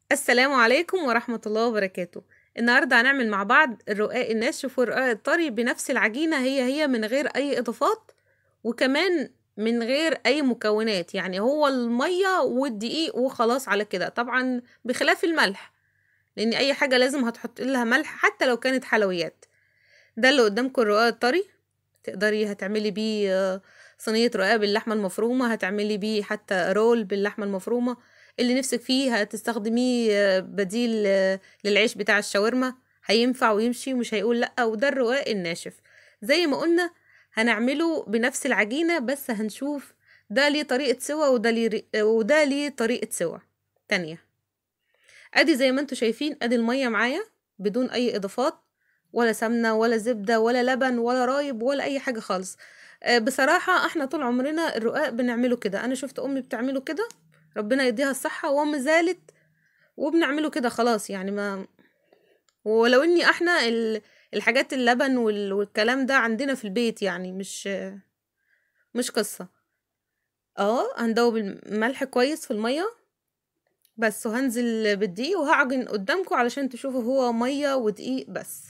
السلام عليكم ورحمة الله وبركاته النهاردة هنعمل مع بعض الرقاق الناشف والرقاق الطري بنفس العجينة هي هي من غير أي إضافات وكمان من غير أي مكونات يعني هو المية والدقيق وخلاص على كده طبعا بخلاف الملح لأن أي حاجة لازم هتحط لها ملح حتى لو كانت حلويات ده اللي قدامكم الرقاق الطري تقدري هتعملي بيه آه، صينية رقاق باللحمة المفرومة هتعملي بيه حتى رول باللحمة المفرومة اللي نفسك فيه هتستخدميه آه، بديل آه، للعيش بتاع الشاورما هينفع ويمشي ومش هيقول لأ وده الرقاق الناشف زي ما قلنا هنعمله بنفس العجينة بس هنشوف ده ليه طريقة سوا وده ليه وده ليه طريقة سوا تانية ادي زي ما انتوا شايفين ادي المية معايا بدون اي اضافات ولا سمنة ولا زبدة ولا لبن ولا رايب ولا اي حاجة خالص آه، بصراحة احنا طول عمرنا الرقاق بنعمله كده انا شفت امي بتعمله كده ربنا يديها الصحة وام زالت وبنعمله كده خلاص يعني ما ولو اني احنا ال- الحاجات اللبن وال- والكلام ده عندنا في البيت يعني مش مش قصة اه هندوب الملح كويس في المية بس وهنزل بالدقيق وهعجن قدامكم علشان تشوفوا هو مية ودقيق بس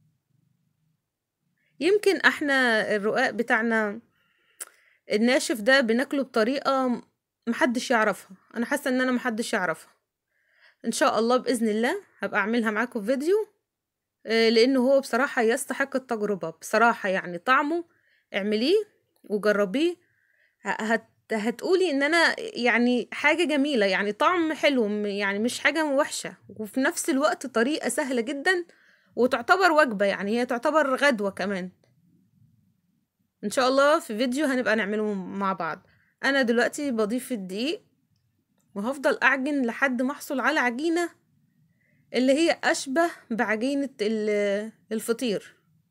يمكن احنا الرقاق بتاعنا الناشف ده بناكله بطريقة محدش يعرفها انا حاسة ان انا محدش يعرفها ان شاء الله باذن الله هبقى اعملها معاكم في فيديو آه، لانه هو بصراحة يستحق التجربة بصراحة يعني طعمه اعمليه وجربيه ه- هت هتقولي ان انا يعني حاجة جميلة يعني طعم حلو م- يعني مش حاجة وحشة وفي نفس الوقت طريقة سهلة جدا وتعتبر وجبة يعني هي تعتبر غدوة كمان ان شاء الله في فيديو هنبقى نعمله مع بعض انا دلوقتي بضيف الدقيق وهفضل اعجن لحد ما احصل على عجينة اللي هي اشبه بعجينة ال- الفطير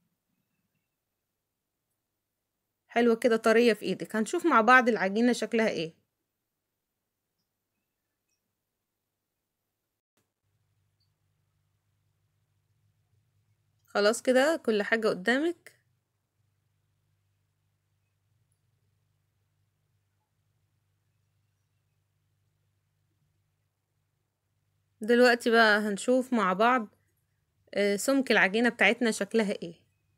حلوة كده طرية في ايدك هنشوف مع بعض العجينة شكلها ايه خلاص كده كل حاجة قدامك دلوقتي بقى هنشوف مع بعض آه، سمك العجينة بتاعتنا شكلها ايه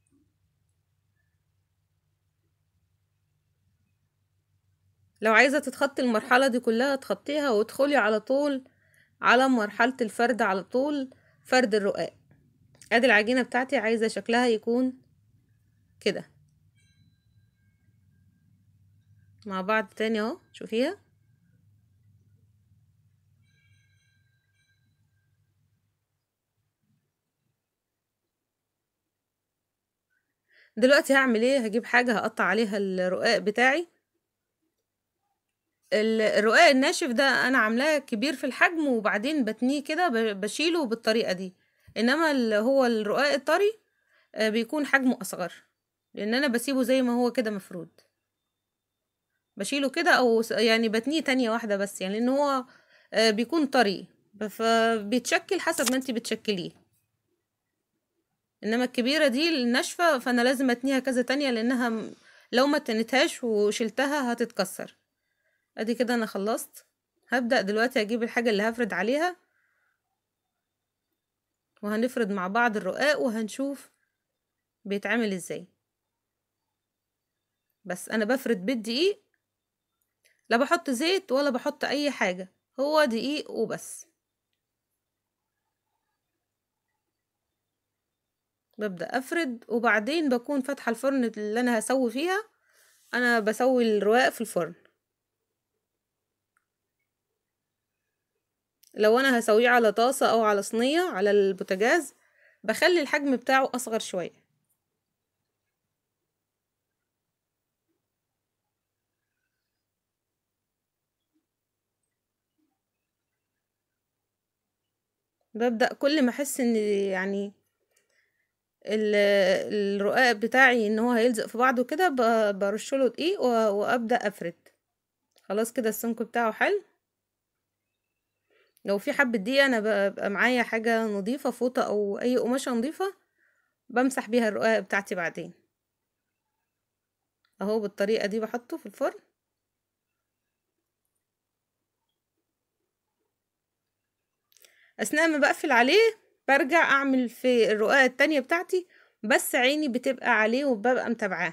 لو عايزة تتخطي المرحلة دي كلها تخطيها وادخلي على طول على مرحلة الفرد على طول فرد الرقاق ادي العجينة بتاعتي عايزة شكلها يكون كده مع بعض تاني اهو شوفيها دلوقتي هعمل ايه هجيب حاجة هقطع عليها الرقاق بتاعي ال- الرقاق الناشف ده انا عاملاه كبير في الحجم وبعدين بتنيه كده ب- بشيله بالطريقة دي انما اللي هو الرقاق الطري آه، بيكون حجمه اصغر لان انا بسيبه زي ما هو كده مفرود بشيله كده او س- يعني بتنيه تانية واحدة بس يعني لان هو آه، بيكون طري ب- فبيتشكل حسب ما انتي بتشكليه انما الكبيرة دي الناشفة فانا لازم اتنيها كذا تانية لانها م- لو ما تنتهاش وشلتها هتتكسر ادي كده انا خلصت هبدأ دلوقتي اجيب الحاجة اللي هفرد عليها وهنفرد مع بعض الرقاق وهنشوف بيتعمل ازاي بس انا بفرد بالدقيق لا بحط زيت ولا بحط اي حاجة هو دقيق وبس ببدأ افرد وبعدين بكون فاتحة الفرن اللي انا هسوي فيها انا بسوي الرقاق في الفرن لو انا هسويه على طاسة او على صينية على البوتاجاز بخلي الحجم بتاعه اصغر شوية ببدأ كل ما احس ان يعني ال- الرقاق بتاعي ان هو هيلزق في بعضه كده ب- برشله دقيق و- وابدأ افرد خلاص كده السمك بتاعه حلو لو في حبة دقيقة انا ببقى معايا حاجة نظيفة فوطة او اي قماشة نظيفة بمسح بيها الرقاق بتاعتي بعدين اهو بالطريقة دي بحطه في الفرن اثناء ما بقفل عليه برجع اعمل في الرقاقة التانية بتاعتي بس عيني بتبقى عليه وببقى متابعاه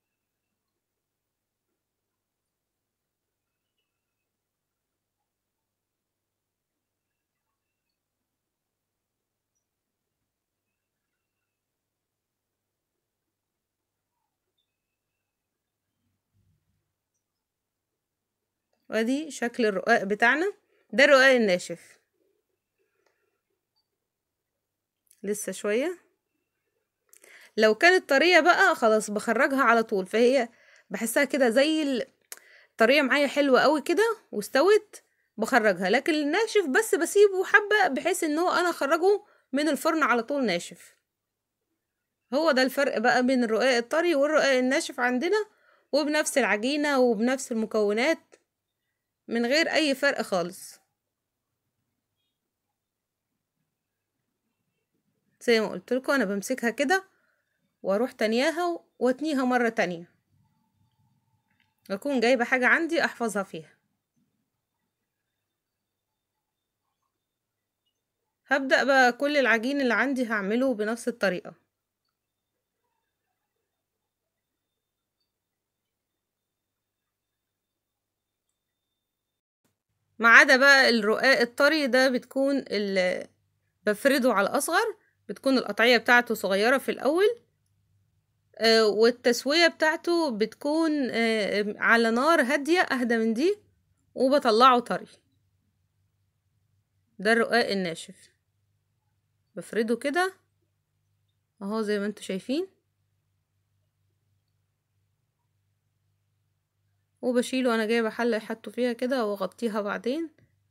وادي شكل الرقاق بتاعنا ده الرقاق الناشف لسه شوية لو كانت طرية بقى خلاص بخرجها على طول فهي بحسها كده زي ال- الطرية معايا حلوة قوي كده واستوت بخرجها لكن الناشف بس بسيبه حبة بحيث ان هو انا اخرجه من الفرن على طول ناشف هو ده الفرق بقى بين الرقاق الطري والرقاق الناشف عندنا وبنفس العجينة وبنفس المكونات من غير اي فرق خالص زي ما قلت لكم انا بمسكها كده واروح تانياها واتنيها مرة تانية اكون جايبة حاجة عندي احفظها فيها هبدأ بقى كل العجين اللي عندي هعمله بنفس الطريقة ما عدا بقى الرقاق الطري ده بتكون ال بفرده على الأصغر بتكون القطعية بتاعته صغيرة في الأول آه، والتسوية بتاعته بتكون آه، على نار هادية أهدى من دي وبطلعه طري ده الرقاق الناشف بفرده كده اهو زي ما انتوا شايفين وبشيله انا جايبه حله احطه فيها كده واغطيها بعدين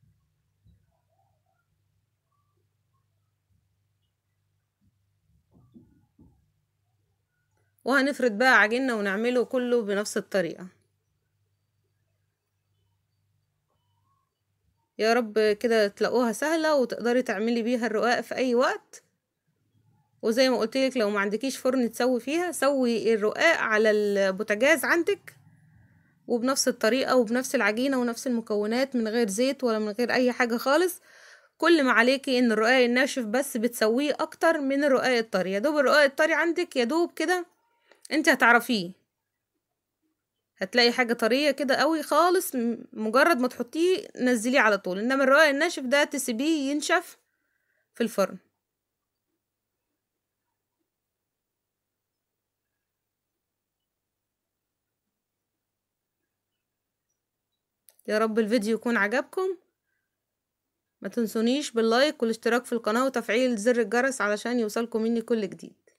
وهنفرد بقى عجيننا ونعمله كله بنفس الطريقه يا رب كده تلاقوها سهله وتقدري تعملي بيها الرقاق في اي وقت وزي ما قلتلك لو ما عندكيش فرن تسوي فيها سوي الرقاق على البوتاجاز عندك وبنفس الطريقة وبنفس العجينة ونفس المكونات من غير زيت ولا من غير أي حاجة خالص كل ما عليكي ان الرقاق الناشف بس بتسويه اكتر من الرقاق الطري يا دوب الرقاق الطري عندك يا دوب كده انت هتعرفيه هتلاقي حاجة طرية كده قوي خالص م- مجرد ما تحطيه نزليه على طول انما الرقاق الناشف ده تسيبيه ينشف في الفرن يا رب الفيديو يكون عجبكم ما تنسونيش باللايك والاشتراك في القناة وتفعيل زر الجرس علشان يوصلكم مني كل جديد